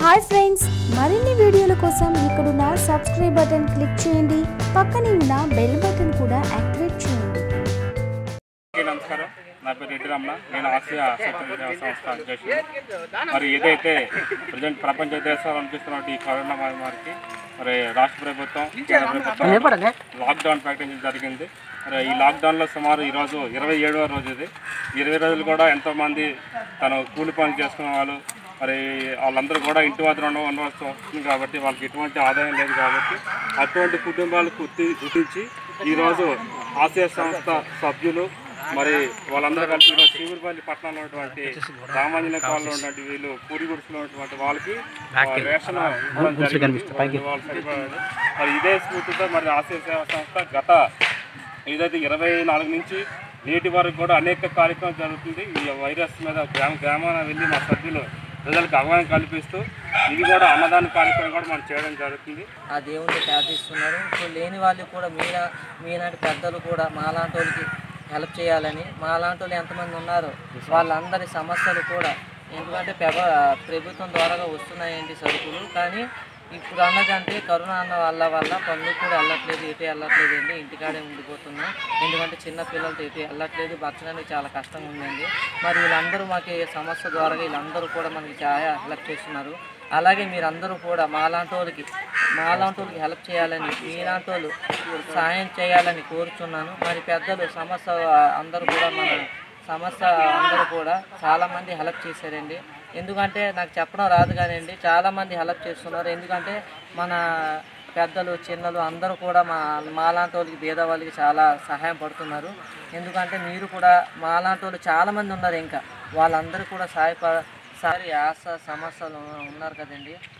Hi friends మరిన్ని వీడియోల కోసం ఇక్కడున్న సబ్స్క్రైబ్ బటన్ క్లిక్ చేయండి పక్కనే ఉన్న బెల్ బటన్ కూడా యాక్టివేట్ చేయండి అందరికీ నమస్కారం నా పేరు రెడ్డి రమణ నేను ఆసియా స్వతంత్ర సేవా సంస్థ అధ్యక్షుడు మరి ఏదైతే ప్రజెంట్ ప్రపంచ దేశాలు అనిపిస్తున్నటువంటి ఈ కరోనా మహమ్మారికి మరి రాష్ట్ర ప్రభుత్వం కేంద్ర ప్రభుత్వం లాక్డౌన్ ప్రకటించడం జరిగింది మరి ఈ లాక్డౌన్లో సుమారు ఈరోజు ఇరవై ఏడవ రోజు ఇది ఇరవై రోజులు కూడా ఎంతోమంది తను కూలి పనులు చేసుకునే వాళ్ళు మరి వాళ్ళందరూ కూడా ఇంటి వద్ద ఉండ ఉండవలసి వస్తుంది కాబట్టి వాళ్ళకి ఎటువంటి ఆదాయం లేదు కాబట్టి అటువంటి కుటుంబాలు గుర్తి గుర్తించి ఈరోజు ఆసియా సంస్థ సభ్యులు మరి వాళ్ళందరూ కలిసి ఈరోజు చీపురుపల్లి పట్టణంలో ఉన్నటువంటి రామాంజనేయ కాలంలో ఉన్నటువంటి వీళ్ళు పూరి గుడిసెలో ఉన్నటువంటి వాళ్ళకి ఆ, రేషన్ ఇవ్వడం జరిగింది. వాళ్ళు సరిపడాలి. మరి ఇదే స్ఫూర్తితో మరి ఆసియా సేవా సంస్థ గత ఏదైతే ఇరవై నాలుగు నుంచి నేటి వరకు కూడా అనేక కార్యక్రమాలు జరుగుతుంది ఈ వైరస్ మీద గ్రామ గ్రామాన వెళ్ళి మా సభ్యులు ప్రజలకు అవగాహన కల్పిస్తూ ఇది కూడా అన్నదాన కార్యక్రమం కూడా మనం చేయడం జరుగుతుంది ఆ దేవుణ్ణి ప్రార్థిస్తున్నారు సో లేని వాళ్ళు కూడా మీలా మీలాంటి పెద్దలు కూడా మాలాంటి వాళ్ళకి హెల్ప్ చేయాలని మాలాంటి వాళ్ళు ఎంతమంది ఉన్నారో వాళ్ళందరి సమస్యలు కూడా ఎందుకంటే పెబ ప్రభుత్వం ద్వారా వస్తున్నాయండి సరుకులు కానీ ఇప్పుడు అన్నదంటే కరోనా అన్న వల్ల వల్ల పనులు కూడా వెళ్ళట్లేదు ఎటు వెళ్ళట్లేదు అండి ఇంటికాడే ఉండిపోతున్నాం ఎందుకంటే చిన్న పిల్లలతో ఎటు వెళ్ళట్లేదు బతకడానికి చాలా కష్టంగా ఉందండి మరి వీళ్ళందరూ మాకు ఈ సమస్య ద్వారా వీళ్ళందరూ కూడా మనకి చాలా హెల్ప్ చేస్తున్నారు అలాగే మీరందరూ కూడా మాలాంటి వాళ్ళకి మాలాంటి వాళ్ళకి హెల్ప్ చేయాలని మీలాంటి వాళ్ళు సాయం చేయాలని కోరుచున్నాను మరి పెద్దలు సమస్య అందరూ కూడా మన సమస్య అందరూ కూడా చాలామంది హెల్ప్ చేశారండి ఎందుకంటే నాకు చెప్పడం రాదు కానివ్వండి చాలామంది హెల్ప్ చేస్తున్నారు ఎందుకంటే మన పెద్దలు చిన్నలు అందరూ కూడా మా మాలాంటి వాళ్ళకి బీద వాళ్ళకి చాలా సహాయం పడుతున్నారు ఎందుకంటే మీరు కూడా మాలాంటి వాళ్ళు చాలామంది ఉన్నారు ఇంకా వాళ్ళందరూ కూడా సహాయప సారి ఆశ సమస్యలు ఉన్నారు కదండి